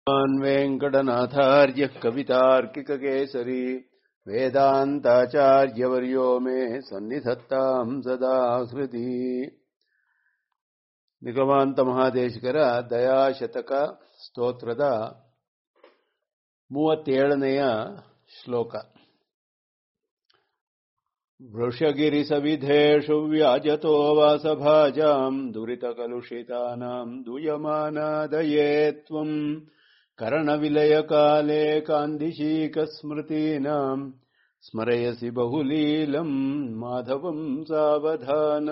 भगवान् वेङ्कटनाथार्यः कवितार्किककेसरी वेदान्ताचार्यवर्यो मे सन्निधत्ताम् सदा हृदि ನಿಗಮಾಂತ ಮಹಾದೇಶಿಕರ ದಯಾಶತಕ ಸ್ತೋತ್ರದ ಮೂವತ್ತೇಳನೆಯ ಶ್ಲೋಕ ವೃಷಗಿರಿಸವಿಧೇಷು ವ್ಯಾಜತೋ ವಾಸಭಾಜಾಂ ದುರಿತಕಲುಷಿತಾನಾಂ ದೂಯಮಾನಾದಯೇ ತ್ವಂ ಕರಣವಿಲಯಕಾಲೇ ಕಾಂದಿಶೀಕಸ್ಮೃತೀನಾಂ ಸ್ಮರಯಸಿ ಬಹುಲೀಲಂ ಮಾಧವಂ ಸಾವಧಾನ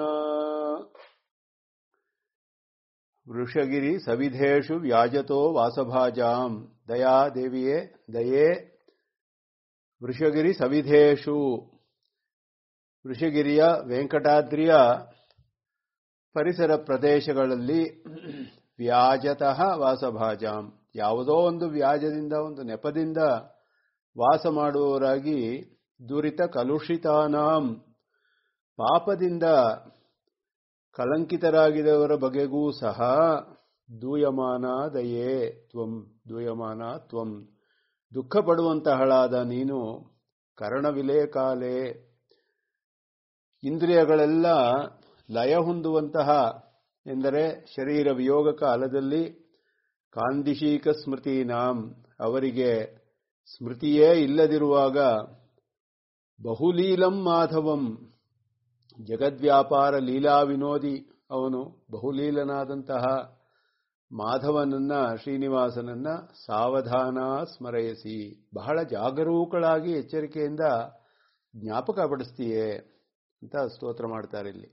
ವೃಷಗಿರಿ ಸವಿಧೇಷು ವ್ಯಾಜತೋ ವಾಸಭಾಜಾಂ ದಯಾದೇವಿಯೇ ದಯೇ ವೃಷಗಿರಿ ಸವಿಧೇಷು ವೃಷಗಿರಿಯ ವೆಂಕಟಾದ್ರಿಯ ಪರಿಸರ ಪ್ರದೇಶಗಳಲ್ಲಿ ವ್ಯಾಜತಃ ವಾಸಭಾಜಾಂ ಯಾವುದೋ ಒಂದು ವ್ಯಾಜದಿಂದ ಒಂದು ನೆಪದಿಂದ ವಾಸ ಮಾಡುವವರಾಗಿ ದುರಿತ ಕಲುಷಿತಾನಾಂ ಪಾಪದಿಂದ ಕಳಂಕಿತರಾಗಿದವರ ಬಗೆಗೂ ಸಹ ದೂಯಮಾನ ದಯೇ ತ್ವಂ ದೂಯಮಾನ ತ್ವಂ ದುಃಖ ಪಡುವಂತಹಳಾದ ನೀನು ಕರ್ಣವಿಲಯ ಕಾಲೇ ಇಂದ್ರಿಯಗಳೆಲ್ಲ ಲಯ ಹೊಂದುವಂತಹ ಎಂದರೆ ಶರೀರ ವಿಯೋಗ ಕಾಲದಲ್ಲಿ ಕಾಂದಿಶೀಕ ಸ್ಮೃತಿನಾಂ ಅವರಿಗೆ ಸ್ಮೃತಿಯೇ ಇಲ್ಲದಿರುವಾಗ ಬಹುಲೀಲಂ ಮಾಧವಂ ಜಗದ್ವ್ಯಾಪಾರ ಲೀಲಾ ವಿನೋದಿ ಅವನು ಬಹುಲೀಲನಾದಂತಹ ಮಾಧವನನ್ನ ಶ್ರೀನಿವಾಸನನ್ನ ಸಾವಧಾನ ಸ್ಮರಯಿಸಿ ಬಹಳ ಜಾಗರೂಕಳಾಗಿ ಎಚ್ಚರಿಕೆಯಿಂದ ಜ್ಞಾಪಕ ಪಡಿಸ್ತೀಯೇ ಅಂತ ಸ್ತೋತ್ರ ಮಾಡ್ತಾರೆ ಇಲ್ಲಿ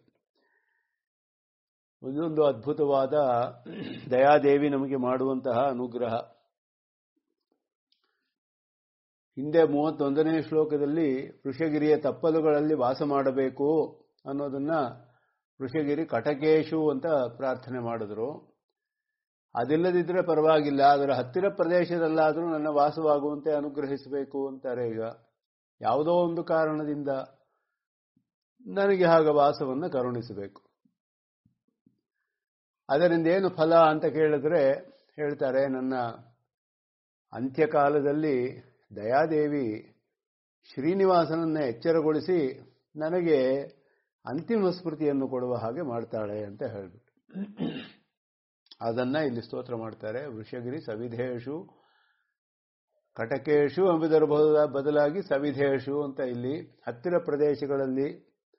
ಒಂದೊಂದು ಅದ್ಭುತವಾದ ದಯಾದೇವಿ ನಮಗೆ ಮಾಡುವಂತಹ ಅನುಗ್ರಹ ಹಿಂದೆ ಮೂವತ್ತೊಂದನೇ ಶ್ಲೋಕದಲ್ಲಿ ವೃಷಗಿರಿಯ ತಪ್ಪಲುಗಳಲ್ಲಿ ವಾಸ ಮಾಡಬೇಕು ಅನ್ನೋದನ್ನ ವೃಷಗಿರಿ ಕಟಕೇಶು ಅಂತ ಪ್ರಾರ್ಥನೆ ಮಾಡಿದ್ರು ಅದಿಲ್ಲದಿದ್ರೆ ಪರವಾಗಿಲ್ಲ ಅದರ ಹತ್ತಿರ ಪ್ರದೇಶದಲ್ಲಾದರೂ ನನ್ನ ವಾಸವಾಗುವಂತೆ ಅನುಗ್ರಹಿಸಬೇಕು ಅಂತಾರೆ ಈಗ ಯಾವುದೋ ಒಂದು ಕಾರಣದಿಂದ ನನಗೆ ಹಾಗ ವಾಸವನ್ನು ಕರುಣಿಸಬೇಕು ಅದರಿಂದ ಏನು ಫಲ ಅಂತ ಕೇಳಿದ್ರೆ ಹೇಳ್ತಾರೆ ನನ್ನ ಅಂತ್ಯಕಾಲದಲ್ಲಿ ದಯಾದೇವಿ ಶ್ರೀನಿವಾಸನನ್ನ ಎಚ್ಚರಗೊಳಿಸಿ ನನಗೆ ಅಂತಿಮ ಸ್ಮೃತಿಯನ್ನು ಕೊಡುವ ಹಾಗೆ ಮಾಡ್ತಾಳೆ ಅಂತ ಹೇಳ್ಬಿಟ್ಟು ಅದನ್ನ ಇಲ್ಲಿ ಸ್ತೋತ್ರ ಮಾಡ್ತಾರೆ ವೃಷಗಿರಿ ಸವಿಧೇಶು ಕಟಕೇಶು ಎಂಬುದರ ಬದಲಾಗಿ ಸವಿಧೇಶು ಅಂತ ಇಲ್ಲಿ ಹತ್ತಿರ ಪ್ರದೇಶಗಳಲ್ಲಿ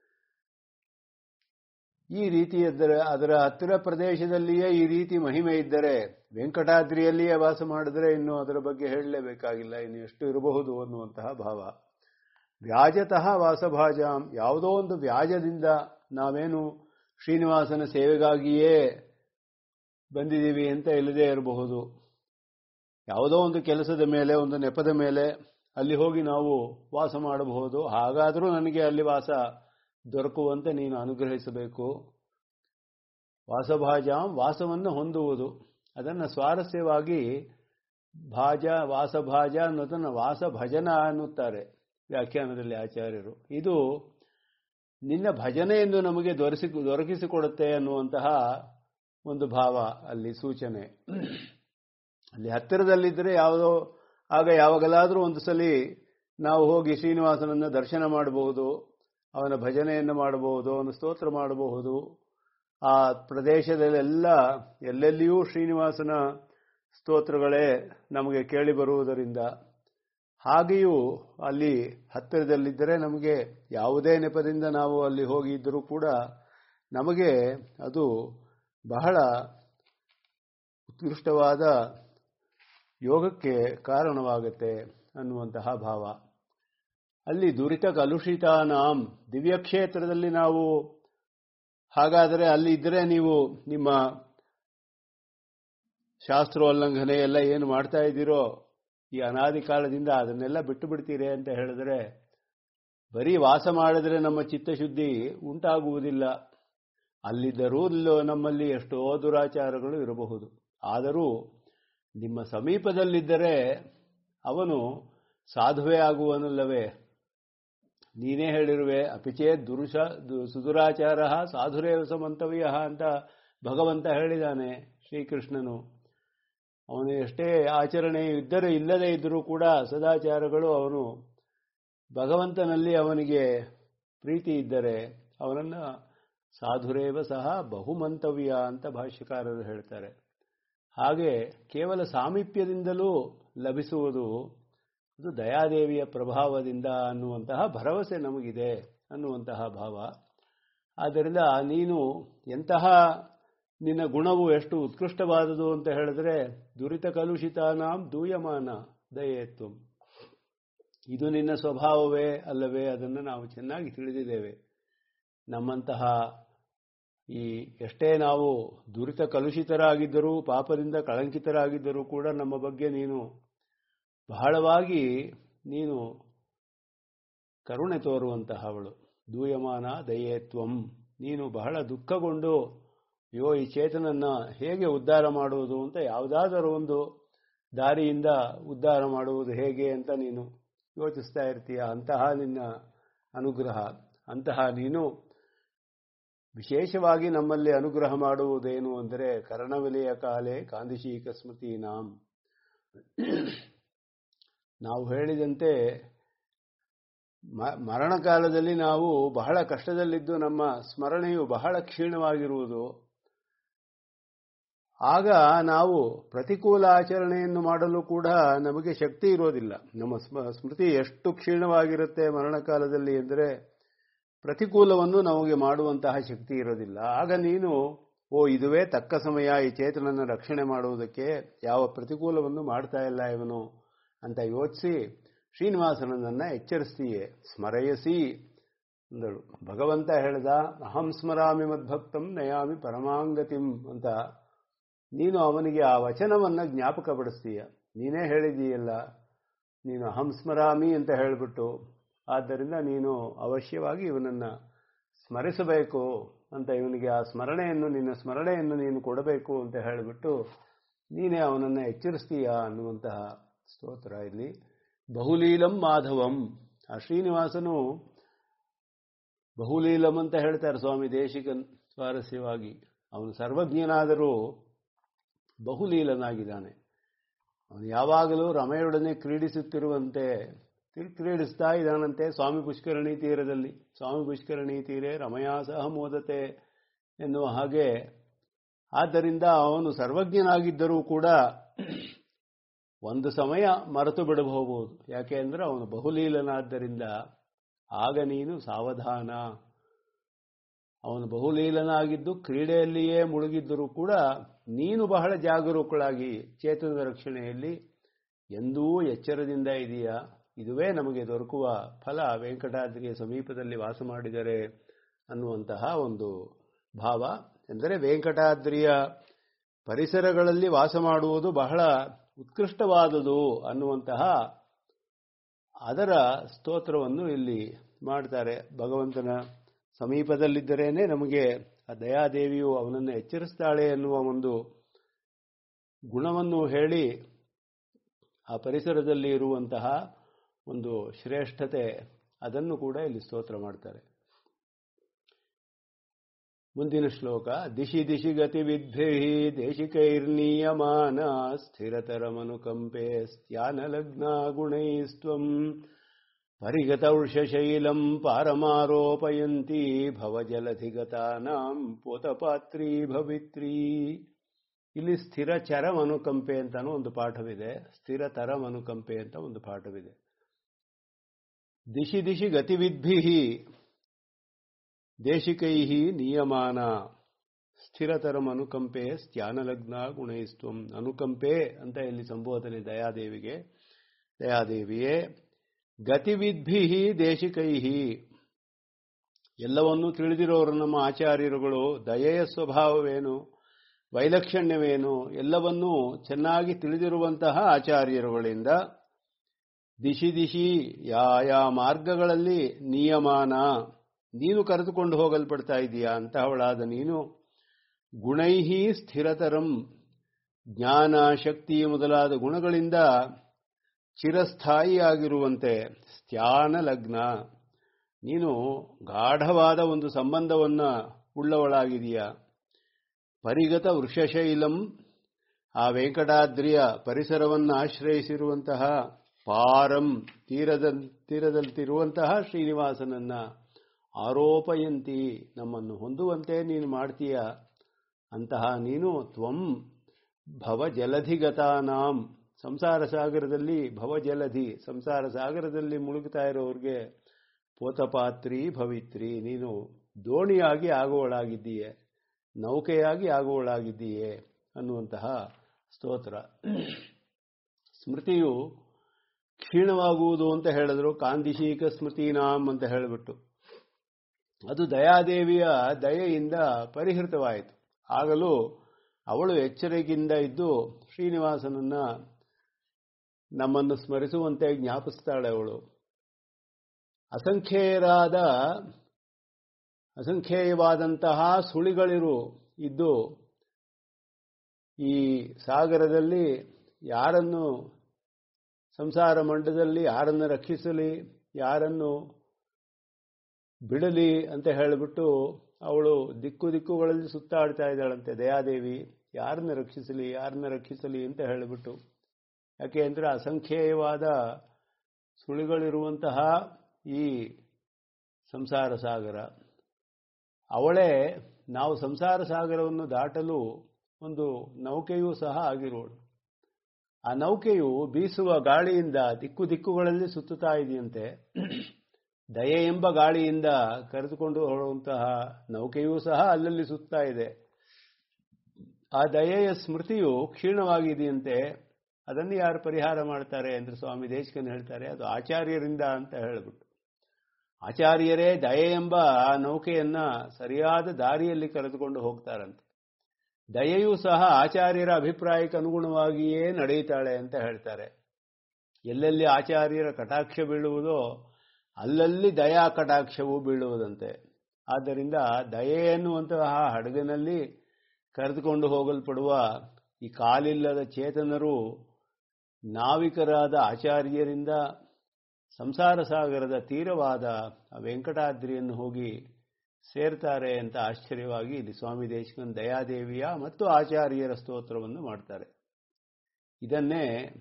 ಈ ರೀತಿ ಅದರ ಹತ್ತಿರ ಪ್ರದೇಶದಲ್ಲಿಯೇ ಈ ರೀತಿ ಮಹಿಮೆ ಇದ್ದರೆ ವೆಂಕಟಾದ್ರಿಯಲ್ಲಿಯೇ ವಾಸ ಮಾಡಿದ್ರೆ ಇನ್ನು ಅದರ ಬಗ್ಗೆ ಹೇಳಲೇಬೇಕಾಗಿಲ್ಲ ಇನ್ನು ಎಷ್ಟು ಇರಬಹುದು ಅನ್ನುವಂತಹ ಭಾವ ವ್ಯಾಜತಃ ವಾಸಭಾಜಾಂ ಯಾವುದೋ ಒಂದು ವ್ಯಾಜದಿಂದ ನಾವೇನು ಶ್ರೀನಿವಾಸನ ಸೇವೆಗಾಗಿಯೇ ಬಂದಿದ್ದೀವಿ ಅಂತ ಇಲ್ಲದೇ ಇರಬಹುದು ಯಾವುದೋ ಒಂದು ಕೆಲಸದ ಮೇಲೆ ಒಂದು ನೆಪದ ಮೇಲೆ ಅಲ್ಲಿ ಹೋಗಿ ನಾವು ವಾಸ ಮಾಡಬಹುದು ಹಾಗಾದರೂ ನನಗೆ ಅಲ್ಲಿ ವಾಸ ದೊರಕುವಂತೆ ನೀನು ಅನುಗ್ರಹಿಸಬೇಕು ವಾಸಭಾಜಾಂ ವಾಸವನ್ನು ಹೊಂದುವುದು ಅದನ್ನು ಸ್ವಾರಸ್ಯವಾಗಿ ಭಾಜ ವಾಸಭಾಜ ಅನ್ನೋದನ್ನು ವಾಸಭಜನ ಅನ್ನುತ್ತಾರೆ ವ್ಯಾಖ್ಯಾನದಲ್ಲಿ ಆಚಾರ್ಯರು ಇದು ನಿನ್ನ ಭಜನೆಯನ್ನು ನಮಗೆ ದೊರಸಿ ದೊರಕಿಸಿಕೊಡುತ್ತೆ ಅನ್ನುವಂತಹ ಒಂದು ಭಾವ ಅಲ್ಲಿ ಸೂಚನೆ ಅಲ್ಲಿ ಹತ್ತಿರದಲ್ಲಿದ್ದರೆ ಯಾವುದೋ ಆಗ ಯಾವಾಗಲಾದರೂ ಒಂದು ಸಲ ನಾವು ಹೋಗಿ ಶ್ರೀನಿವಾಸನನ್ನ ದರ್ಶನ ಮಾಡಬಹುದು ಅವನ ಭಜನೆಯನ್ನು ಮಾಡಬಹುದು ಅವನ ಸ್ತೋತ್ರ ಮಾಡಬಹುದು ಆ ಪ್ರದೇಶದಲ್ಲೆಲ್ಲ ಎಲ್ಲೆಲ್ಲಿಯೂ ಶ್ರೀನಿವಾಸನ ಸ್ತೋತ್ರಗಳೇ ನಮಗೆ ಕೇಳಿ ಬರುವುದರಿಂದ ಹಾಗೆಯೂ ಅಲ್ಲಿ ಹತ್ತಿರದಲ್ಲಿದ್ದರೆ ನಮಗೆ ಯಾವುದೇ ನೆಪದಿಂದ ನಾವು ಅಲ್ಲಿ ಹೋಗಿದ್ದರೂ ಕೂಡ ನಮಗೆ ಅದು ಬಹಳ ಉತ್ಕೃಷ್ಟವಾದ ಯೋಗಕ್ಕೆ ಕಾರಣವಾಗುತ್ತೆ ಅನ್ನುವಂತಹ ಭಾವ ಅಲ್ಲಿ ದುರಿತ ಕಲುಷಿತಾನಾಂ ದಿವ್ಯಕ್ಷೇತ್ರದಲ್ಲಿ ನಾವು ಹಾಗಾದರೆ ಅಲ್ಲಿ ಇದ್ದರೆ ನೀವು ನಿಮ್ಮ ಶಾಸ್ತ್ರೋಲ್ಲಂಘನೆ ಎಲ್ಲ ಏನು ಮಾಡ್ತಾ ಇದ್ದೀರೋ ಈ ಅನಾದಿ ಕಾಲದಿಂದ ಅದನ್ನೆಲ್ಲ ಬಿಟ್ಟು ಬಿಡ್ತೀರಿ ಅಂತ ಹೇಳಿದ್ರೆ ಬರೀ ವಾಸ ಮಾಡಿದ್ರೆ ನಮ್ಮ ಚಿತ್ತಶುದ್ಧಿ ಉಂಟಾಗುವುದಿಲ್ಲ ಅಲ್ಲಿದ್ದರೂ ನಮ್ಮಲ್ಲಿ ಎಷ್ಟೋ ದುರಾಚಾರಗಳು ಇರಬಹುದು ಆದರೂ ನಿಮ್ಮ ಸಮೀಪದಲ್ಲಿದ್ದರೆ ಅವನು ಸಾಧುವೆ ಆಗುವನಲ್ಲವೇ ನೀನೇ ಹೇಳಿರುವೆ ಅಪಿಚೇ ದುರುಷ ಸುದುರಾಚಾರ ಸಾಧುರೇವ ಸಮಂತವ್ಯ ಅಂತ ಭಗವಂತ ಹೇಳಿದಾನೆ ಶ್ರೀಕೃಷ್ಣನು ಅವನು ಎಷ್ಟೇ ಆಚರಣೆ ಇದ್ದರೆ ಇಲ್ಲದೇ ಇದ್ದರೂ ಕೂಡ ಸದಾಚಾರಗಳು ಅವನು ಭಗವಂತನಲ್ಲಿ ಅವನಿಗೆ ಪ್ರೀತಿ ಇದ್ದರೆ ಅವನನ್ನು ಸಾಧುರೇವ ಸಹ ಬಹುಮಂತವ್ಯ ಅಂತ ಭಾಷ್ಯಕಾರರು ಹೇಳ್ತಾರೆ ಹಾಗೆ ಕೇವಲ ಸಾಮೀಪ್ಯದಿಂದಲೂ ಲಭಿಸುವುದು ಅದು ದಯಾದೇವಿಯ ಪ್ರಭಾವದಿಂದ ಅನ್ನುವಂತಹ ಭರವಸೆ ನಮಗಿದೆ ಅನ್ನುವಂತಹ ಭಾವ ಆದ್ದರಿಂದ ನೀನು ಎಂತಹ ನಿನ್ನ ಗುಣವು ಎಷ್ಟು ಉತ್ಕೃಷ್ಟವಾದುದು ಅಂತ ಹೇಳಿದ್ರೆ ದುರಿತ ಕಲುಷಿತಾನಾಂ ದೂಯಮಾನ ದಯೇತ್ವ ಇದು ನಿನ್ನ ಸ್ವಭಾವವೇ ಅಲ್ಲವೇ ಅದನ್ನು ನಾವು ಚೆನ್ನಾಗಿ ತಿಳಿದಿದ್ದೇವೆ ನಮ್ಮಂತಹ ಈ ಎಷ್ಟೇ ನಾವು ದುರಿತ ಕಲುಷಿತರಾಗಿದ್ದರೂ ಪಾಪದಿಂದ ಕಳಂಕಿತರಾಗಿದ್ದರೂ ಕೂಡ ನಮ್ಮ ಬಗ್ಗೆ ನೀನು ಬಹಳವಾಗಿ ನೀನು ಕರುಣೆ ತೋರುವಂತಹವಳು ದೂಯಮಾನ ದಯೇತ್ವಂ ನೀನು ಬಹಳ ದುಃಖಗೊಂಡು ಅಯ್ಯೋ ಈ ಚೇತನನ್ನ ಹೇಗೆ ಉದ್ಧಾರ ಮಾಡುವುದು ಅಂತ ಯಾವುದಾದರೂ ಒಂದು ದಾರಿಯಿಂದ ಉದ್ಧಾರ ಮಾಡುವುದು ಹೇಗೆ ಅಂತ ನೀನು ಯೋಚಿಸ್ತಾ ಇರ್ತೀಯ ಅಂತಹ ನಿನ್ನ ಅನುಗ್ರಹ ಅಂತಹ ನೀನು ವಿಶೇಷವಾಗಿ ನಮ್ಮಲ್ಲಿ ಅನುಗ್ರಹ ಮಾಡುವುದೇನು ಅಂದರೆ ಕರ್ಣವಿಲೆಯ ಕಾಲೆ ಕಾಂದಿಶೀಕ ಸ್ಮೃತಿ ನಾಂ ನಾವು ಹೇಳಿದಂತೆ ಮರಣಕಾಲದಲ್ಲಿ ನಾವು ಬಹಳ ಕಷ್ಟದಲ್ಲಿದ್ದು ನಮ್ಮ ಸ್ಮರಣೆಯು ಬಹಳ ಕ್ಷೀಣವಾಗಿರುವುದು ಆಗ ನಾವು ಪ್ರತಿಕೂಲ ಆಚರಣೆಯನ್ನು ಮಾಡಲು ಕೂಡ ನಮಗೆ ಶಕ್ತಿ ಇರೋದಿಲ್ಲ ನಮ್ಮ ಸ್ಮೃತಿ ಎಷ್ಟು ಕ್ಷೀಣವಾಗಿರುತ್ತೆ ಮರಣಕಾಲದಲ್ಲಿ ಎಂದರೆ ಪ್ರತಿಕೂಲವನ್ನು ನಮಗೆ ಮಾಡುವಂತಹ ಶಕ್ತಿ ಇರೋದಿಲ್ಲ ಆಗ ನೀನು ಓ ಇದುವೇ ತಕ್ಕ ಸಮಯ ಈ ಚೇತನನ್ನು ರಕ್ಷಣೆ ಮಾಡುವುದಕ್ಕೆ ಯಾವ ಪ್ರತಿಕೂಲವನ್ನು ಮಾಡ್ತಾ ಇಲ್ಲ ಇವನು ಅಂತ ಯೋಚಿಸಿ ಶ್ರೀನಿವಾಸನನ್ನ ಎಚ್ಚರಿಸ್ತೀಯೇ ಸ್ಮರಯಸಿ ಅಂದಳು ಭಗವಂತ ಹೇಳ್ದ ಅಹಂ ಸ್ಮರಾಮಿ ಮದ್ಭಕ್ತಂ ನಯಾಮಿ ಪರಮಾಂಗತಿಂ ಅಂತ ನೀನು ಅವನಿಗೆ ಆ ವಚನವನ್ನ ಜ್ಞಾಪಕಪಡಿಸ್ತೀಯ ನೀನೇ ಹೇಳಿದೀಯಲ್ಲ ನೀನು ಅಹಂ ಸ್ಮರಾಮಿ ಅಂತ ಹೇಳಿಬಿಟ್ಟು ಆದ್ದರಿಂದ ನೀನು ಅವಶ್ಯವಾಗಿ ಇವನನ್ನ ಸ್ಮರಿಸಬೇಕು ಅಂತ ಇವನಿಗೆ ಆ ಸ್ಮರಣೆಯನ್ನು ನಿನ್ನ ಸ್ಮರಣೆಯನ್ನು ನೀನು ಕೊಡಬೇಕು ಅಂತ ಹೇಳಿಬಿಟ್ಟು ನೀನೇ ಅವನನ್ನು ಎಚ್ಚರಿಸ್ತೀಯಾ ಅನ್ನುವಂತಹ ಸ್ತೋತ್ರ ಇಲ್ಲಿ ಬಹುಲೀಲಂ ಮಾಧವಂ ಆ ಶ್ರೀನಿವಾಸನು ಬಹುಲೀಲಂ ಅಂತ ಹೇಳ್ತಾರೆ ಸ್ವಾಮಿ ದೇಶಿಕನ್ ಸ್ವಾರಸ್ಯವಾಗಿ ಅವನು ಸರ್ವಜ್ಞನಾದರೂ ಬಹುಲೀಲನಾಗಿದ್ದಾನೆ ಅವನು ಯಾವಾಗಲೂ ರಮೆಯೊಡನೆ ಕ್ರೀಡಿಸುತ್ತಿರುವಂತೆ ಕ್ರೀಡಿಸ್ತಾ ಇದ್ದಾನಂತೆ ಸ್ವಾಮಿ ಪುಷ್ಕರಣಿ ತೀರದಲ್ಲಿ ಸ್ವಾಮಿ ಪುಷ್ಕರಣಿ ತೀರೆ ರಮಯಾ ಸಹ ಮೋದತೆ ಎನ್ನುವ ಹಾಗೆ ಆದ್ದರಿಂದ ಅವನು ಸರ್ವಜ್ಞನಾಗಿದ್ದರೂ ಕೂಡ ಒಂದು ಸಮಯ ಮರೆತು ಬಿಡಬಹುದು ಯಾಕೆ ಅಂದರೆ ಅವನು ಬಹುಲೀಲನಾದ್ದರಿಂದ ಆಗ ನೀನು ಸಾವಧಾನ ಅವನು ಬಹುಲೀಲನಾಗಿದ್ದು ಕ್ರೀಡೆಯಲ್ಲಿಯೇ ಮುಳುಗಿದ್ದರೂ ಕೂಡ ನೀನು ಬಹಳ ಜಾಗರೂಕಳಾಗಿ ಚೇತನದ ರಕ್ಷಣೆಯಲ್ಲಿ ಎಂದೂ ಎಚ್ಚರದಿಂದ ಇದೆಯಾ ಇದುವೇ ನಮಗೆ ದೊರಕುವ ಫಲ ವೆಂಕಟಾದ್ರಿಯ ಸಮೀಪದಲ್ಲಿ ವಾಸ ಮಾಡಿದರೆ ಅನ್ನುವಂತಹ ಒಂದು ಭಾವ ಎಂದರೆ ವೆಂಕಟಾದ್ರಿಯ ಪರಿಸರಗಳಲ್ಲಿ ವಾಸ ಮಾಡುವುದು ಬಹಳ ಉತ್ಕೃಷ್ಟವಾದುದು ಅನ್ನುವಂತಹ ಅದರ ಸ್ತೋತ್ರವನ್ನು ಇಲ್ಲಿ ಮಾಡ್ತಾರೆ ಭಗವಂತನ ಸಮೀಪದಲ್ಲಿದ್ದರೇನೆ ನಮಗೆ ಆ ದಯಾದೇವಿಯು ಅವನನ್ನು ಎಚ್ಚರಿಸ್ತಾಳೆ ಎನ್ನುವ ಒಂದು ಗುಣವನ್ನು ಹೇಳಿ ಆ ಪರಿಸರದಲ್ಲಿ ಇರುವಂತಹ ಒಂದು ಶ್ರೇಷ್ಠತೆ ಅದನ್ನು ಕೂಡ ಇಲ್ಲಿ ಸ್ತೋತ್ರ ಮಾಡ್ತಾರೆ ಮುಂದಿನ ಶ್ಲೋಕ ದಿಶಿ ದಿಶಿ ಗತಿ ವಿದ್ಭಿ ದೇಶಿಕೈರ್ನೀಯಮಾನ ಸ್ಥಿರತರಮನುಕಂಪೆ ಸ್ತ್ಯಾನಲಗ್ನ ಗುಣೈಸ್ತ್ವಂ ಪರಿಗತೌಷಶೈಲಂ ಪಾರಮಾರೋಪಯಂತಿ ಭವಜಲಧಿಗತಾನಾಂ ಪೋತಪಾತ್ರೀ ಭವಿತ್ರೀ ಇಲ್ಲಿ ಸ್ಥಿರ ಚರಂ ಅನುಕಂಪೆ ಅಂತಾನು ಒಂದು ಪಾಠವಿದೆ ಸ್ಥಿರತರಂ ಅನುಕಂಪೆ ಅಂತ ಒಂದು ಪಾಠವಿದೆ ದಿಶಿ ದಿಶಿ ಗತಿವಿದ್ಭಿ ದೇಶಿಕೈ ನಿಯಮಾನ ಸ್ಥಿರತರಂ ಅನುಕಂಪೆ ಸ್ತ್ಯಾನಲಗ್ನ ಗುಣೈಸ್ತ್ವಂ ಅನುಕಂಪೆ ಅಂತ ಇಲ್ಲಿ ಸಂಬೋಧನೆ ದಯಾದೇವಿಗೆ ದಯಾದೇವಿಯೇ ಗತಿವಿದ್ಭಿ ದೇಶಿಕೈ ಎಲ್ಲವನ್ನೂ ತಿಳಿದಿರೋರು ನಮ್ಮ ಆಚಾರ್ಯರುಗಳು ದಯೆಯ ಸ್ವಭಾವವೇನು ವೈಲಕ್ಷಣ್ಯವೇನು ಎಲ್ಲವನ್ನೂ ಚೆನ್ನಾಗಿ ತಿಳಿದಿರುವಂತಹ ಆಚಾರ್ಯರುಗಳಿಂದ ದಿಶಿ ದಿಶಿ ಯಾ ಮಾರ್ಗಗಳಲ್ಲಿ ನಿಯಮಾನ ನೀನು ಕರೆದುಕೊಂಡು ಹೋಗಲ್ಪಡ್ತಾ ಇದೀಯಾ ಅಂತಹವಳಾದ ನೀನು ಗುಣೈಹಿ ಸ್ಥಿರತರಂ ಜ್ಞಾನ ಶಕ್ತಿ ಮೊದಲಾದ ಗುಣಗಳಿಂದ ಚಿರಸ್ಥಾಯಿಯಾಗಿರುವಂತೆ ಸ್ತ್ಯಾನ ಲಗ್ನ ನೀನು ಗಾಢವಾದ ಒಂದು ಸಂಬಂಧವನ್ನ ಉಳ್ಳವಳಾಗಿದೆಯಾ ಪರಿಗತ ವೃಷಶೈಲಂ ಆ ವೆಂಕಟಾದ್ರಿಯ ಪರಿಸರವನ್ನು ಆಶ್ರಯಿಸಿರುವಂತಹ ಪಾರಂ ತೀರದ ತೀರದಲ್ಲಿರುವಂತಹ ಶ್ರೀನಿವಾಸನನ್ನ ಆರೋಪಯಂತಿ ನಮ್ಮನ್ನು ಹೊಂದುವಂತೆ ನೀನು ಮಾಡ್ತೀಯ ಅಂತಹ ನೀನು ತ್ವಂ ಭವಜಲಧಿಗತಾನಾಂ ಸಂಸಾರ ಸಾಗರದಲ್ಲಿ ಭವಜಲಧಿ ಸಂಸಾರ ಸಾಗರದಲ್ಲಿ ಮುಳುಗುತ್ತಾ ಇರೋರಿಗೆ ಪೋತಪಾತ್ರಿ ಭವಿತ್ರಿ ನೀನು ದೋಣಿಯಾಗಿ ಆಗುವಳಾಗಿದ್ದೀಯೆ ನೌಕೆಯಾಗಿ ಆಗುವಳಾಗಿದ್ದೀಯೆ ಅನ್ನುವಂತಹ ಸ್ತೋತ್ರ ಸ್ಮೃತಿಯು ಕ್ಷೀಣವಾಗುವುದು ಅಂತ ಹೇಳಿದ್ರು ಕಾಂದಿಶೀಕ ಸ್ಮೃತಿನಾಂ ಅಂತ ಹೇಳಿಬಿಟ್ಟು ಅದು ದಯಾದೇವಿಯ ದಯೆಯಿಂದ ಪರಿಹೃತವಾಯಿತು ಆಗಲೂ ಅವಳು ಎಚ್ಚರಿಕೆಯಿಂದ ಇದ್ದು ಶ್ರೀನಿವಾಸನನ್ನ ನಮ್ಮನ್ನು ಸ್ಮರಿಸುವಂತೆ ಜ್ಞಾಪಿಸ್ತಾಳೆ ಅವಳು ಅಸಂಖ್ಯೇಯರಾದ ಅಸಂಖ್ಯೇಯವಾದಂತಹ ಸುಳಿಗಳಿರು ಇದ್ದು ಈ ಸಾಗರದಲ್ಲಿ ಯಾರನ್ನು ಸಂಸಾರ ಮಂಡದಲ್ಲಿ ಯಾರನ್ನು ರಕ್ಷಿಸಲಿ ಯಾರನ್ನು ಬಿಡಲಿ ಅಂತ ಹೇಳಿಬಿಟ್ಟು ಅವಳು ದಿಕ್ಕು ದಿಕ್ಕುಗಳಲ್ಲಿ ಸುತ್ತಾಡ್ತಾ ಇದ್ದಾಳಂತೆ ದಯಾದೇವಿ ಯಾರನ್ನ ರಕ್ಷಿಸಲಿ ಯಾರನ್ನ ರಕ್ಷಿಸಲಿ ಅಂತ ಹೇಳಿಬಿಟ್ಟು ಯಾಕೆ ಅಂದರೆ ಅಸಂಖ್ಯೇಯವಾದ ಸುಳಿಗಳಿರುವಂತಹ ಈ ಸಂಸಾರ ಸಾಗರ ಅವಳೇ ನಾವು ಸಂಸಾರ ಸಾಗರವನ್ನು ದಾಟಲು ಒಂದು ನೌಕೆಯೂ ಸಹ ಆಗಿರೋಳು ಆ ನೌಕೆಯು ಬೀಸುವ ಗಾಳಿಯಿಂದ ದಿಕ್ಕು ದಿಕ್ಕುಗಳಲ್ಲಿ ಸುತ್ತುತ್ತಾ ಇದೆಯಂತೆ ದಯೆ ಎಂಬ ಗಾಳಿಯಿಂದ ಕರೆದುಕೊಂಡು ಹೊರಡುವಂತಹ ನೌಕೆಯೂ ಸಹ ಅಲ್ಲಲ್ಲಿ ಸುತ್ತಾ ಇದೆ ಆ ದಯೆಯ ಸ್ಮೃತಿಯು ಕ್ಷೀಣವಾಗಿದೆಯಂತೆ ಅದನ್ನು ಯಾರು ಪರಿಹಾರ ಮಾಡ್ತಾರೆ ಅಂದ್ರೆ ಸ್ವಾಮಿ ದೇಶಕನ್ ಹೇಳ್ತಾರೆ ಅದು ಆಚಾರ್ಯರಿಂದ ಅಂತ ಹೇಳಿಬಿಟ್ಟು ಆಚಾರ್ಯರೇ ದಯೆ ಎಂಬ ಆ ನೌಕೆಯನ್ನ ಸರಿಯಾದ ದಾರಿಯಲ್ಲಿ ಕರೆದುಕೊಂಡು ಹೋಗ್ತಾರಂತೆ ದಯೆಯೂ ಸಹ ಆಚಾರ್ಯರ ಅಭಿಪ್ರಾಯಕ್ಕೆ ಅನುಗುಣವಾಗಿಯೇ ನಡೆಯುತ್ತಾಳೆ ಅಂತ ಹೇಳ್ತಾರೆ ಎಲ್ಲೆಲ್ಲಿ ಆಚಾರ್ಯರ ಕಟಾಕ್ಷ ಬೀಳುವುದೋ ಅಲ್ಲಲ್ಲಿ ದಯಾ ಕಟಾಕ್ಷವು ಬೀಳುವುದಂತೆ ಆದ್ದರಿಂದ ದಯೆ ಎನ್ನುವಂತಹ ಹಡಗಿನಲ್ಲಿ ಕರೆದುಕೊಂಡು ಹೋಗಲ್ಪಡುವ ಈ ಕಾಲಿಲ್ಲದ ಚೇತನರು ನಾವಿಕರಾದ ಆಚಾರ್ಯರಿಂದ ಸಂಸಾರ ಸಾಗರದ ತೀರವಾದ ಆ ವೆಂಕಟಾದ್ರಿಯನ್ನು ಹೋಗಿ ಸೇರ್ತಾರೆ ಅಂತ ಆಶ್ಚರ್ಯವಾಗಿ ಇಲ್ಲಿ ಸ್ವಾಮಿ ದೇಶಕನ್ ದಯಾದೇವಿಯ ಮತ್ತು ಆಚಾರ್ಯರ ಸ್ತೋತ್ರವನ್ನು ಮಾಡ್ತಾರೆ ಇದನ್ನೇ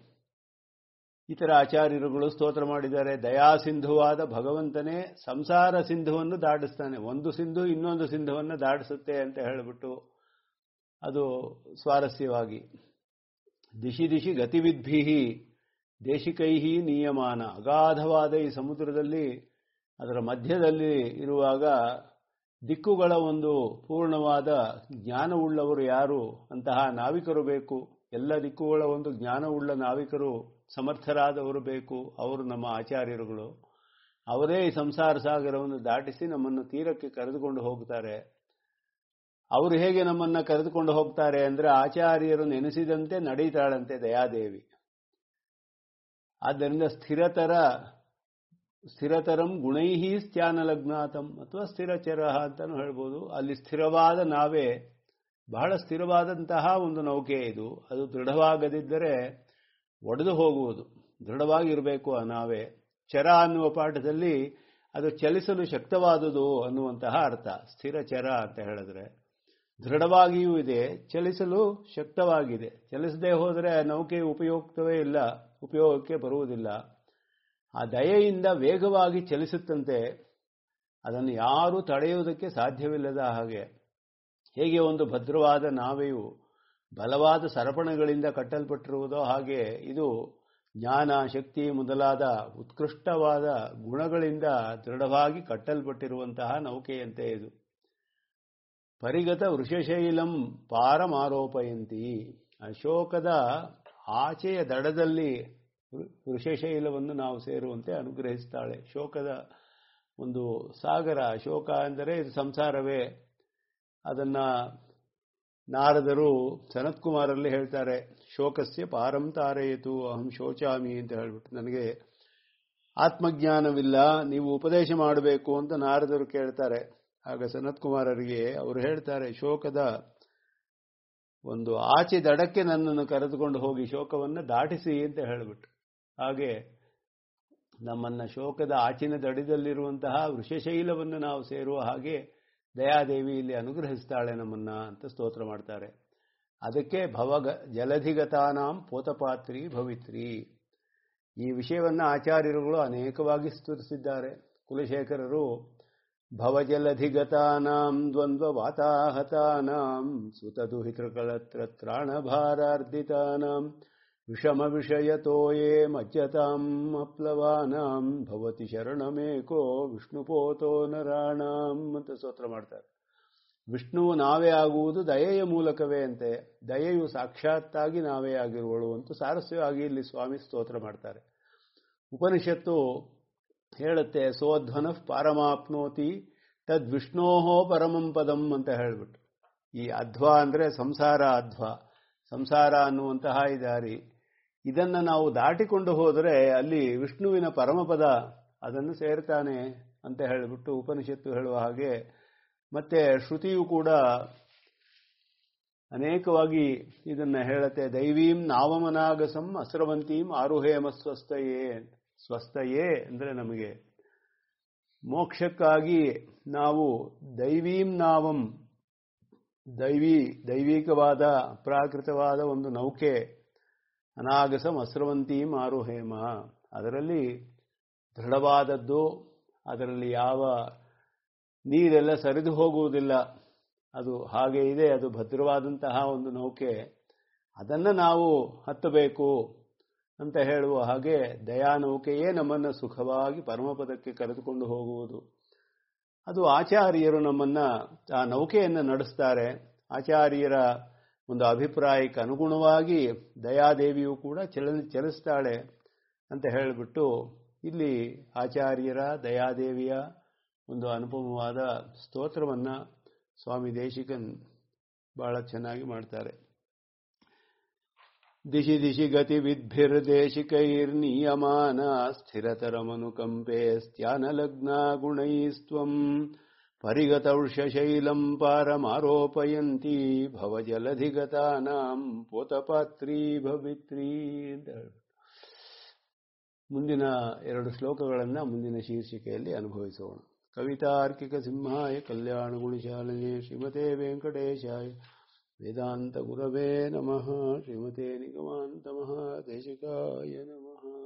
ಇತರ ಆಚಾರ್ಯರುಗಳು ಸ್ತೋತ್ರ ಮಾಡಿದ್ದಾರೆ ದಯಾ ಸಿಂಧುವಾದ ಭಗವಂತನೇ ಸಂಸಾರ ಸಿಂಧುವನ್ನು ದಾಟಿಸ್ತಾನೆ ಒಂದು ಸಿಂಧು ಇನ್ನೊಂದು ಸಿಂಧುವನ್ನು ದಾಟಿಸುತ್ತೆ ಅಂತ ಹೇಳಿಬಿಟ್ಟು ಅದು ಸ್ವಾರಸ್ಯವಾಗಿ ದಿಶಿ ದಿಶಿ ಗತಿವಿದ್ಭಿ ದೇಶಿಕೈಹಿ ನಿಯಮಾನ ಅಗಾಧವಾದ ಈ ಸಮುದ್ರದಲ್ಲಿ ಅದರ ಮಧ್ಯದಲ್ಲಿ ಇರುವಾಗ ದಿಕ್ಕುಗಳ ಒಂದು ಪೂರ್ಣವಾದ ಜ್ಞಾನವುಳ್ಳವರು ಯಾರು ಅಂತಹ ನಾವಿಕರು ಬೇಕು ಎಲ್ಲ ದಿಕ್ಕುಗಳ ಒಂದು ಜ್ಞಾನವುಳ್ಳ ನಾವಿಕರು ಸಮರ್ಥರಾದವರು ಬೇಕು ಅವರು ನಮ್ಮ ಆಚಾರ್ಯರುಗಳು ಅವರೇ ಈ ಸಂಸಾರ ಸಾಗರವನ್ನು ದಾಟಿಸಿ ನಮ್ಮನ್ನು ತೀರಕ್ಕೆ ಕರೆದುಕೊಂಡು ಹೋಗ್ತಾರೆ ಅವರು ಹೇಗೆ ನಮ್ಮನ್ನ ಕರೆದುಕೊಂಡು ಹೋಗ್ತಾರೆ ಅಂದ್ರೆ ಆಚಾರ್ಯರು ನೆನೆಸಿದಂತೆ ನಡೀತಾಳಂತೆ ದಯಾದೇವಿ ಆದ್ದರಿಂದ ಸ್ಥಿರತರ ಸ್ಥಿರತರಂ ಗುಣೈಹಿ ಸ್ಥಾನಲಗ್ನಾತಂ ಅಥವಾ ಸ್ಥಿರಚರ ಅಂತಾನು ಹೇಳ್ಬೋದು ಅಲ್ಲಿ ಸ್ಥಿರವಾದ ನಾವೇ ಬಹಳ ಸ್ಥಿರವಾದಂತಹ ಒಂದು ನೌಕೆ ಇದು ಅದು ದೃಢವಾಗದಿದ್ದರೆ ಒಡೆದು ಹೋಗುವುದು ದೃಢವಾಗಿರಬೇಕು ಆ ನಾವೇ ಚರ ಅನ್ನುವ ಪಾಠದಲ್ಲಿ ಅದು ಚಲಿಸಲು ಶಕ್ತವಾದುದು ಅನ್ನುವಂತಹ ಅರ್ಥ ಸ್ಥಿರ ಚರ ಅಂತ ಹೇಳಿದ್ರೆ ದೃಢವಾಗಿಯೂ ಇದೆ ಚಲಿಸಲು ಶಕ್ತವಾಗಿದೆ ಚಲಿಸದೇ ಹೋದರೆ ಆ ನೌಕೆ ಉಪಯುಕ್ತವೇ ಇಲ್ಲ ಉಪಯೋಗಕ್ಕೆ ಬರುವುದಿಲ್ಲ ಆ ದಯೆಯಿಂದ ವೇಗವಾಗಿ ಚಲಿಸುತ್ತಂತೆ ಅದನ್ನು ಯಾರೂ ತಡೆಯುವುದಕ್ಕೆ ಸಾಧ್ಯವಿಲ್ಲದ ಹಾಗೆ ಹೇಗೆ ಒಂದು ಭದ್ರವಾದ ನಾವೆಯು ಬಲವಾದ ಸರಪಣೆಗಳಿಂದ ಕಟ್ಟಲ್ಪಟ್ಟಿರುವುದೋ ಹಾಗೆ ಇದು ಜ್ಞಾನ ಶಕ್ತಿ ಮೊದಲಾದ ಉತ್ಕೃಷ್ಟವಾದ ಗುಣಗಳಿಂದ ದೃಢವಾಗಿ ಕಟ್ಟಲ್ಪಟ್ಟಿರುವಂತಹ ನೌಕೆಯಂತೆ ಇದು ಪರಿಗತ ವೃಷಶೈಲಂ ಪಾರಮಾರೋಪಯಂತಿ ಅಶೋಕದ ಆಚೆಯ ದಡದಲ್ಲಿ ವೃಷಶೈಲವನ್ನು ನಾವು ಸೇರುವಂತೆ ಅನುಗ್ರಹಿಸ್ತಾಳೆ ಶೋಕದ ಒಂದು ಸಾಗರ ಶೋಕ ಅಂದರೆ ಇದು ಸಂಸಾರವೇ ಅದನ್ನ ನಾರದರು ಸನತ್ಕುಮಾರಲ್ಲಿ ಹೇಳ್ತಾರೆ ಶೋಕಸ್ಯ ಪಾರಂ ತಾರೆಯಿತು ಅಹಂ ಶೋಚಾಮಿ ಅಂತ ಹೇಳ್ಬಿಟ್ಟು ನನಗೆ ಆತ್ಮಜ್ಞಾನವಿಲ್ಲ ನೀವು ಉಪದೇಶ ಮಾಡಬೇಕು ಅಂತ ನಾರದರು ಕೇಳ್ತಾರೆ ಆಗ ಸನತ್ಕುಮಾರರಿಗೆ ಅವರು ಹೇಳ್ತಾರೆ ಶೋಕದ ಒಂದು ಆಚೆ ದಡಕ್ಕೆ ನನ್ನನ್ನು ಕರೆದುಕೊಂಡು ಹೋಗಿ ಶೋಕವನ್ನು ದಾಟಿಸಿ ಅಂತ ಹೇಳಿಬಿಟ್ಟು ಹಾಗೆ ನಮ್ಮನ್ನ ಶೋಕದ ಆಚಿನ ದಡದಲ್ಲಿರುವಂತಹ ವೃಷಶೈಲವನ್ನು ನಾವು ಸೇರುವ ಹಾಗೆ ದಯಾದೇವಿ ಇಲ್ಲಿ ಅನುಗ್ರಹಿಸ್ತಾಳೆ ನಮ್ಮನ್ನ ಅಂತ ಸ್ತೋತ್ರ ಮಾಡ್ತಾರೆ ಅದಕ್ಕೆ ಭವಗ ಜಲಧಿಗತಾನಾಂ ಪೋತಪಾತ್ರಿ ಭವಿತ್ರಿ ಈ ವಿಷಯವನ್ನು ಆಚಾರ್ಯರುಗಳು ಅನೇಕವಾಗಿ ಸ್ತುತಿಸಿದ್ದಾರೆ ಕುಲಶೇಖರರು ಭವಜಲಧಿಗತಾನಾಂ ದ್ವಂದ್ವ ವಾತಾಹತಾನಾಂ ಸುತದುಹಿತೃಕಳತ್ರತ್ರಾಣಭಾರಾರ್ಧಿತಾನಾಂ ವಿಷಮ ವಿಷಯತೋಯೇ ಮಜ್ಜತಾಂ ಅಪ್ಲವಾನಾಂ ಭವತಿ ಶರಣಮೇಕೋ ವಿಷ್ಣುಪೋತೋ ನರಾಣಾಂ ಅಂತ ಸ್ತೋತ್ರ ಮಾಡ್ತಾರೆ ವಿಷ್ಣುವು ನಾವೇ ಆಗುವುದು ದಯೆಯ ಮೂಲಕವೇ ಅಂತೆ ದಯೆಯು ಸಾಕ್ಷಾತ್ತಾಗಿ ನಾವೇ ಆಗಿರುವಳು ಅಂತ ಸಾರಸ್ಯವಾಗಿ ಇಲ್ಲಿ ಸ್ವಾಮಿ ಸ್ತೋತ್ರ ಮಾಡ್ತಾರೆ ಉಪನಿಷತ್ತು ಹೇಳುತ್ತೆ ಸೋಧ್ವನ ಪಾರಮಾಪ್ನೋತಿ ತದ್ ವಿಷ್ಣೋಹೋ ಪರಮಂ ಪದಂ ಅಂತ ಹೇಳಿಬಿಟ್ಟು ಈ ಅಧ್ವ ಅಂದರೆ ಸಂಸಾರ ಅಧ್ವ ಸಂಸಾರ ಅನ್ನುವಂತಹ ಈ ದಾರಿ ಇದನ್ನು ನಾವು ದಾಟಿಕೊಂಡು ಹೋದರೆ ಅಲ್ಲಿ ವಿಷ್ಣುವಿನ ಪರಮಪದ ಅದನ್ನು ಸೇರ್ತಾನೆ ಅಂತ ಹೇಳಿಬಿಟ್ಟು ಉಪನಿಷತ್ತು ಹೇಳುವ ಹಾಗೆ ಮತ್ತೆ ಶ್ರುತಿಯು ಕೂಡ ಅನೇಕವಾಗಿ ಇದನ್ನ ಹೇಳುತ್ತೆ ದೈವೀಂ ನಾವಮನಾಗಸಂ ಅಸ್ರವಂತೀಂ ಆರುಹೇಮ ಸ್ವಸ್ಥಯೇ ಸ್ವಸ್ಥಯೇ ಅಂದರೆ ನಮಗೆ ಮೋಕ್ಷಕ್ಕಾಗಿ ನಾವು ದೈವೀಂ ನಾವಂ ದೈವಿ ದೈವಿಕವಾದ ಪ್ರಾಕೃತವಾದ ಒಂದು ನೌಕೆ ಅನಾಗಸಂ ಅಸ್ರವಂತೀಂ ಆರುಹೇಮ ಅದರಲ್ಲಿ ದೃಢವಾದದ್ದು ಅದರಲ್ಲಿ ಯಾವ ನೀರೆಲ್ಲ ಸರಿದು ಹೋಗುವುದಿಲ್ಲ ಅದು ಹಾಗೆ ಇದೆ ಅದು ಭದ್ರವಾದಂತಹ ಒಂದು ನೌಕೆ ಅದನ್ನು ನಾವು ಹತ್ತಬೇಕು ಅಂತ ಹೇಳುವ ಹಾಗೆ ದಯಾನೌಕೆಯೇ ನಮ್ಮನ್ನು ಸುಖವಾಗಿ ಪರಮಪದಕ್ಕೆ ಕರೆದುಕೊಂಡು ಹೋಗುವುದು ಅದು ಆಚಾರ್ಯರು ನಮ್ಮನ್ನ ಆ ನೌಕೆಯನ್ನು ನಡೆಸ್ತಾರೆ ಆಚಾರ್ಯರ ಒಂದು ಅಭಿಪ್ರಾಯಕ್ಕೆ ಅನುಗುಣವಾಗಿ ದಯಾದೇವಿಯು ಕೂಡ ಚಲ ಚಲಿಸ್ತಾಳೆ ಅಂತ ಹೇಳಿಬಿಟ್ಟು ಇಲ್ಲಿ ಆಚಾರ್ಯರ ದಯಾದೇವಿಯ ಒಂದು ಅನುಪಮವಾದ ಸ್ತೋತ್ರವನ್ನು ಸ್ವಾಮಿ ದೇಶಿಕನ್ ಬಹಳ ಚೆನ್ನಾಗಿ ಮಾಡ್ತಾರೆ ದಿಶಿ ದಿಶಿ ಗತಿ ವಿದ್ಭಿರ್ದೇಶಿಕೈರ್ನೀಯಮಾನ ಸ್ಥಿರತರಮನುಕಂಪೆ ಸ್ತ್ಯಾನಲಗ್ನ ಗುಣೈಸ್ತ್ವಂ ಪರಿಗತೌಷಶೈಲಂ ಪಾರಮಾರೋಪಯಂತಿ ಭವಜಲಧಿಗತಾನಾಂ ಪೋತಪಾತ್ರೀ ಭವಿತ್ರೀ ಅಂತ ಹೇಳ್ಬಿಟ್ಟು ಮುಂದಿನ ಎರಡು ಶ್ಲೋಕಗಳನ್ನು ಮುಂದಿನ ಶೀರ್ಷಿಕೆಯಲ್ಲಿ ಅನುಭವಿಸೋಣ ಕವಿತಾರ್ಕಿಕ ಸಿಂಹಾಯ ಕಲ್ಯಾಣ ಗುಣಶಾಲಿನಿ ಶ್ರೀಮತೆ ವೆಂಕಟೇಶಾಯ ವೇದಾಂತ ಗುರವೇ ನಮಃ ಶ್ರೀಮತೆ ನಿಗಮಾಂತ ಮಹಾದೇಶಿಕಾಯ ನಮಃ